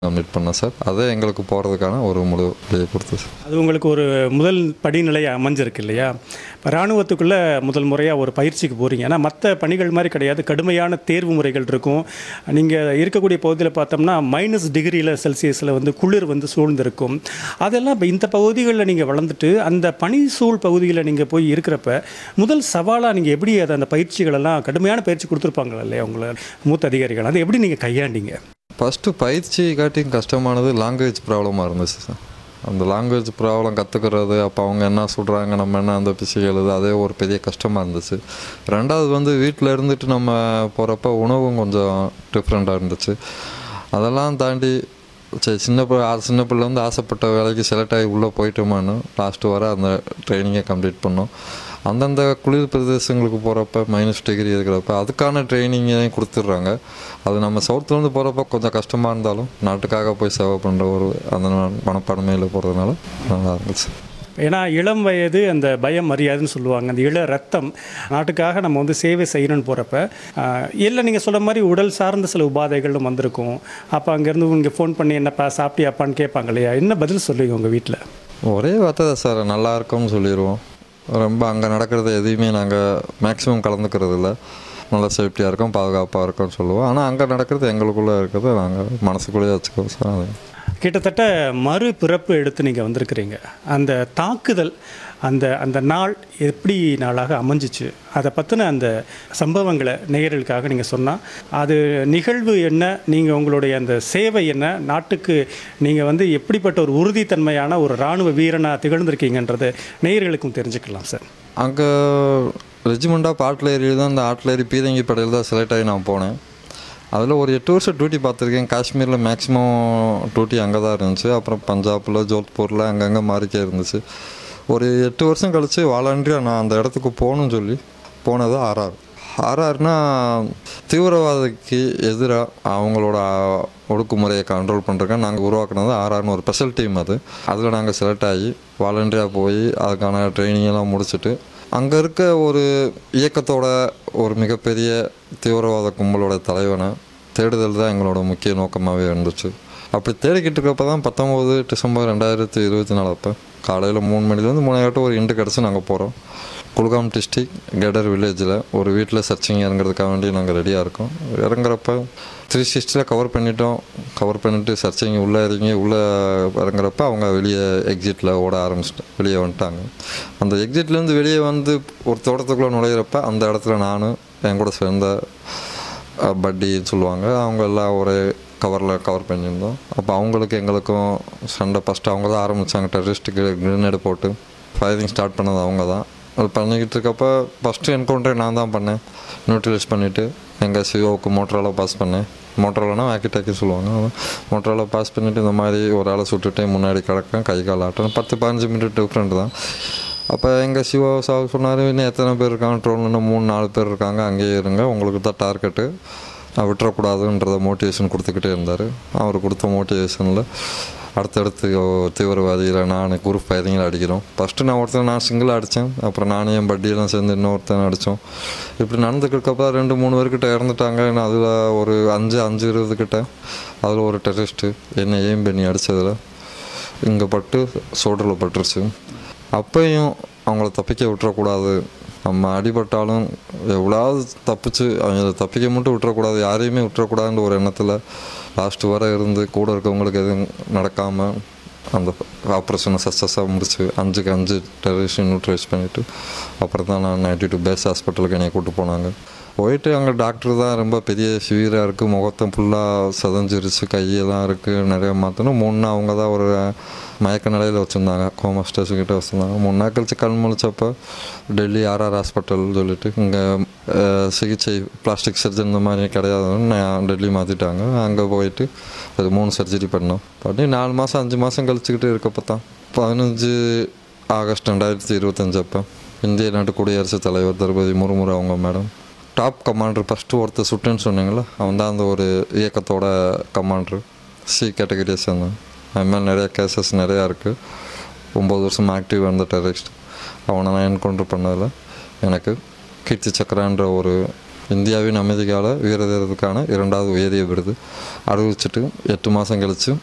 meet பண்ணேன் sir அதே எங்களுக்கு போகிறதுக்கான ஒரு முழு வழியை கொடுத்து சார் அது உங்களுக்கு ஒரு முதல் படிநிலை அமைஞ்சிருக்கு இல்லையா இப்போ இராணுவத்துக்குள்ளே முதல் முறையாக ஒரு பயிற்சிக்கு போகிறீங்க ஆனால் மற்ற பணிகள் மாதிரி கிடையாது கடுமையான தேர்வு முறைகள் இருக்கும் நீங்கள் இருக்கக்கூடிய பகுதியில் பார்த்தோம்னா மைனஸ் டிகிரியில் செல்சியஸில் வந்து குளிர் வந்து சூழ்ந்திருக்கும் அதெல்லாம் இப்போ இந்த பகுதிகளில் நீங்கள் வளர்ந்துட்டு அந்த பனி சூழ் பகுதியில் நீங்கள் போய் இருக்கிறப்ப முதல் சவாலாக நீங்கள் எப்படி அதை அந்த பயிற்சிகளெல்லாம் கடுமையான பயிற்சி கொடுத்துருப்பாங்க இல்லையா உங்களை மூத்த அதிகாரிகள் அதை எப்படி நீங்கள் கையாண்டீங்க ஃபஸ்ட்டு பயிற்சி காட்டியும் கஷ்டமானது லாங்குவேஜ் ப்ராப்ளமாக இருந்துச்சு சார் அந்த லாங்குவேஜ் ப்ராப்ளம் கற்றுக்கிறது அப்போ அவங்க என்ன சொல்கிறாங்க நம்ம என்ன அந்த பிசை எழுது அதே ஒரு பெரிய கஷ்டமாக இருந்துச்சு ரெண்டாவது வந்து வீட்டில் இருந்துட்டு நம்ம போகிறப்ப உணவும் கொஞ்சம் டிஃப்ரெண்ட்டாக இருந்துச்சு அதெல்லாம் தாண்டி சரி சின்ன பிள்ளை ஆ- சின்ன பிள்ளை வந்து ஆசைப்பட்ட வேலைக்கு செலக்ட் ஆகி உள்ளே போயிட்டோமான்னு லாஸ்ட்டு வர அந்த ட்ரைனிங்கை கம்ப்ளீட் பண்ணோம் அந்தந்த குளிர் பிரதேசங்களுக்கு போகிறப்ப மைனஸ் டிகிரி இருக்கிறப்ப அதுக்கான ட்ரைனிங்கையும் கொடுத்துட்றாங்க அது நம்ம சவுத்துலேருந்து போகிறப்ப கொஞ்சம் கஷ்டமாக இருந்தாலும் நாட்டுக்காக போய் சேவை பண்ணுற ஒரு அந்த மனப்பான்மையில் போகிறதுனால நல்லா இருந்துச்சு ஏன்னா இளம் வயது அந்த பயம் மரியாதைன்னு சொல்லுவாங்க அந்த இள ரத்தம் நாட்டுக்காக நம்ம வந்து சேவை செய்யணும்னு போகிறப்ப இல்லை நீங்கள் சொல்கிற மாதிரி உடல் சார்ந்த சில உபாதைகளும் வந்திருக்கும் அப்போ அங்கேருந்து இங்கே ஃபோன் பண்ணி என்னப்பா சாப்பிட்டியாப்பான்னு கேட்பாங்க இல்லையா என்ன பதில் சொல்லுவீங்க உங்கள் வீட்டில் ஒரே வார்த்தை தான் சார் நல்லா இருக்கும்னு சொல்லிடுவோம் ரொம்ப அங்கே நடக்கிறது எதையுமே நாங்கள் மேக்ஸிமம் கலந்துக்கிறது இல்லை நல்லா சேஃப்டியாக இருக்கும் பாதுகாப்பாக இருக்கும்னு சொல்லுவோம் ஆனால் அங்கே நடக்கிறது எங்களுக்குள்ளே இருக்கிறத நாங்கள் மனசுக்குள்ளேயே வச்சுக்குவோம் சார் அது கிட்டத்தட்ட மறு பிறப்பு எடுத்து நீங்கள் வந்திருக்கிறீங்க அந்த தாக்குதல் அந்த அந்த நாள் எப்படி நாளாக அமைஞ்சிச்சு அதை பற்றின அந்த சம்பவங்களை நேயர்களுக்காக நீங்கள் சொன்னால் அது நிகழ்வு என்ன நீங்கள் உங்களுடைய அந்த சேவை என்ன நாட்டுக்கு நீங்கள் வந்து எப்படிப்பட்ட ஒரு உறுதித்தன்மையான ஒரு இராணுவ வீரனாக திகழ்ந்திருக்கீங்கன்றது நேயர்களுக்கும் தெரிஞ்சுக்கலாம் சார் அங்கே ரெஜிமெண்ட் ஆஃப் ஆர்ட்லரி தான் அந்த ஆர்ட்லரி பீரங்கி படையில் தான் செலக்ட் ஆகி நான் போனேன் அதில் ஒரு எட்டு வருஷம் டியூட்டி பார்த்துருக்கேன் காஷ்மீரில் மேக்ஸிமம் டியூட்டி அங்கே தான் இருந்துச்சு அப்புறம் பஞ்சாபில் ஜோத்பூரில் அங்கங்கே மாறிக்கே இருந்துச்சு ஒரு எட்டு வருஷம் கழித்து வாலண்டியாக நான் அந்த இடத்துக்கு போகணும்னு சொல்லி போனது ஆர்ஆர் ஆர்ஆர்னா தீவிரவாதிக்கு எதிராக அவங்களோட ஒடுக்குமுறையை கண்ட்ரோல் பண்ணுறதுக்கு நாங்கள் உருவாக்குனது ஆர்ஆர்னு ஒரு ஸ்பெஷல் டீம் அது அதில் நாங்கள் செலக்ட் ஆகி வாலண்டியாக போய் அதுக்கான ட்ரைனிங் எல்லாம் முடிச்சுட்டு அங்கே இருக்க ஒரு இயக்கத்தோட ஒரு மிகப்பெரிய தீவிரவாத கும்பலோட தலைவனை தேடுதல் தான் எங்களோட முக்கிய நோக்கமாகவே இருந்துச்சு அப்படி தேடிக்கிட்டு இருக்கப்ப தான் பத்தொம்போது டிசம்பர் ரெண்டாயிரத்தி இருபத்தி நாலு அப்போ காலையில் மூணு மணிலேருந்து மூணாயிரட்டு ஒரு இண்டு கிடச்சி நாங்கள் போகிறோம் குல்காம் டிஸ்ட்ரிக் கெடர் வில்லேஜில் ஒரு வீட்டில் சர்ச்சிங் இறங்குறதுக்காக வேண்டி நாங்கள் ரெடியாக இருக்கோம் இறங்குறப்ப த்ரீ சிக்ஸ்டியில் கவர் பண்ணிட்டோம் கவர் பண்ணிவிட்டு சர்ச்சிங் உள்ளே இறங்கி உள்ளே இறங்குறப்ப அவங்க வெளியே எக்ஸிட்டில் ஓட ஆரம்பிச்சிட்டு வெளியே வந்துட்டாங்க அந்த எக்ஸிட்லேருந்து வெளியே வந்து ஒரு தோட்டத்துக்குள்ளே நுழையிறப்ப அந்த இடத்துல நான் என் கூட சேர்ந்த அஹ், பட்டின்னு சொல்லுவாங்க அவங்க எல்லாம் ஒரே கவரில் கவர் பண்ணியிருந்தோம் அப்போ அவங்களுக்கு எங்களுக்கும் சண்டை ஃபஸ்ட்டு அவங்க தான் ஆரம்பித்தாங்க டெரரிஸ்ட்டுக்கு கிரனேடு போட்டு ஃபயரிங் ஸ்டார்ட் பண்ணது அவங்க தான் அது பண்ணிக்கிட்டு இருக்கப்ப ஃபஸ்ட்டு என்கவுண்டரே நான் தான் பண்ணேன் நியூட்ரலைஸ் பண்ணிவிட்டு எங்கள் சிஓவுக்கு மோட்டரால் பாஸ் பண்ணேன் மோட்டராலனா வாக்கி டாக்கி சொல்லுவாங்க மோட்டரால் பாஸ் பண்ணிவிட்டு இந்த மாதிரி ஒரு ஆளை சுட்டுட்டு முன்னாடி கிடக்கேன் கை கால் ஆட்டம் பத்து பதினஞ்சு மினிட் டிஃப்ரெண்ட் தான் அப்போ எங்கள் சிவா சார் சொன்னார் இன்னும் எத்தனை பேர் இருக்காங்க ட்ரோல் இன்னும் மூணு நாலு பேர் இருக்காங்க அங்கேயே இருங்க உங்களுக்கு தான் டார்கெட்டு விட்டுறக்கூடாதுன்றத மோட்டிவேஷன் கொடுத்துக்கிட்டே இருந்தார் அவர் கொடுத்த மோட்டிவேஷனில் அடுத்தடுத்து தீவிரவாதிகளை நான் குரூப் ஃபயரிங்கில் அடிக்கிறோம் ஃபஸ்ட்டு நான் ஒருத்தன் நான் சிங்கிளாக அடித்தேன் அப்புறம் நானே என் பட்டியெல்லாம் சேர்ந்து இன்னொருத்தன் அடித்தோம் இப்படி நடந்துக்கிறக்கப்ப ரெண்டு மூணு பேர்கிட்ட இறந்துட்டாங்க நான் அதில் ஒரு அஞ்சு அஞ்சு இருபது கிட்ட அதில் ஒரு டெரரிஸ்ட்டு என்னை ஏம் பண்ணி அடித்ததில் இங்கே பட்டு சோல்டரில் பட்டுருச்சு அப்பையும் அவங்கள தப்பிக்க விட்டுறக்கூடாது நம்ம அடிபட்டாலும் எவ்வளோவது தப்பிச்சு அவங்கள தப்பிக்க மட்டும் விட்டுறக்கூடாது யாரையுமே விட்டுறக்கூடாதுன்ற ஒரு எண்ணத்தில் லாஸ்ட் வர இருந்து கூட இருக்கவங்களுக்கு எதுவும் நடக்காமல் அந்த ஆப்ரேஷனை சக்ஸஸாக முடிச்சு அஞ்சுக்கு அஞ்சு டெரரிஸ்ட் நியூட்ரைஸ் பண்ணிவிட்டு அப்புறம் தான் நான் நைன்டி டூ பேஸ் ஹாஸ்பிட்டலுக்கு என்னை கூப்பிட்டு போனாங்க போயிட்டு அங்கே டாக்டர் தான் ரொம்ப பெரிய சிவியராக இருக்குது முகத்தம் ஃபுல்லாக சதஞ்சிருச்சு கையெல்லாம் இருக்குது நிறைய மாற்றணும் மூணு நாள் அவங்க தான் ஒரு மயக்க நிலையில் வச்சுருந்தாங்க கோமா ஸ்டேஷன் கிட்ட வச்சுருந்தாங்க மூணு நாள் கழிச்சு கண் முழிச்சப்போ டெல்லி ஆர்ஆர் ஹாஸ்பிட்டல் சொல்லிட்டு இங்கே சிகிச்சை பிளாஸ்டிக் சர்ஜன் இந்த மாதிரி கிடையாதுன்னு நான் டெல்லி மாற்றிட்டாங்க அங்கே போயிட்டு அது மூணு சர்ஜரி பண்ணோம் பண்ணி நாலு மாதம் அஞ்சு மாதம் கழிச்சுக்கிட்டு இருக்கப்போ தான் பதினஞ்சு ஆகஸ்ட் ரெண்டாயிரத்தி இருபத்தஞ்சு அப்போ இந்திய நாட்டு குடியரசுத் தலைவர் திரௌபதி முர்மு அவங்க மேடம் டாப் கமாண்டர் ஃபஸ்ட்டு ஒருத்தர் சுட்டுன்னு சொன்னீங்களா அவன் தான் அந்த ஒரு இயக்கத்தோட கமாண்டர் சி கேட்டகரியை சேர்ந்தேன் அது மாதிரி நிறைய கேசஸ் நிறையா இருக்குது ஒம்பது வருஷம் ஆக்டிவ் இருந்த டெரரிஸ்ட் அவனை நான் என்கவுண்டர் பண்ணதில் எனக்கு கீர்த்தி சக்கரான்ற ஒரு இந்தியாவின் அமைதிக்கால வீரர்களுக்கான இரண்டாவது உயரிய விருது அறிவிச்சிட்டு எட்டு மாதம் கழிச்சு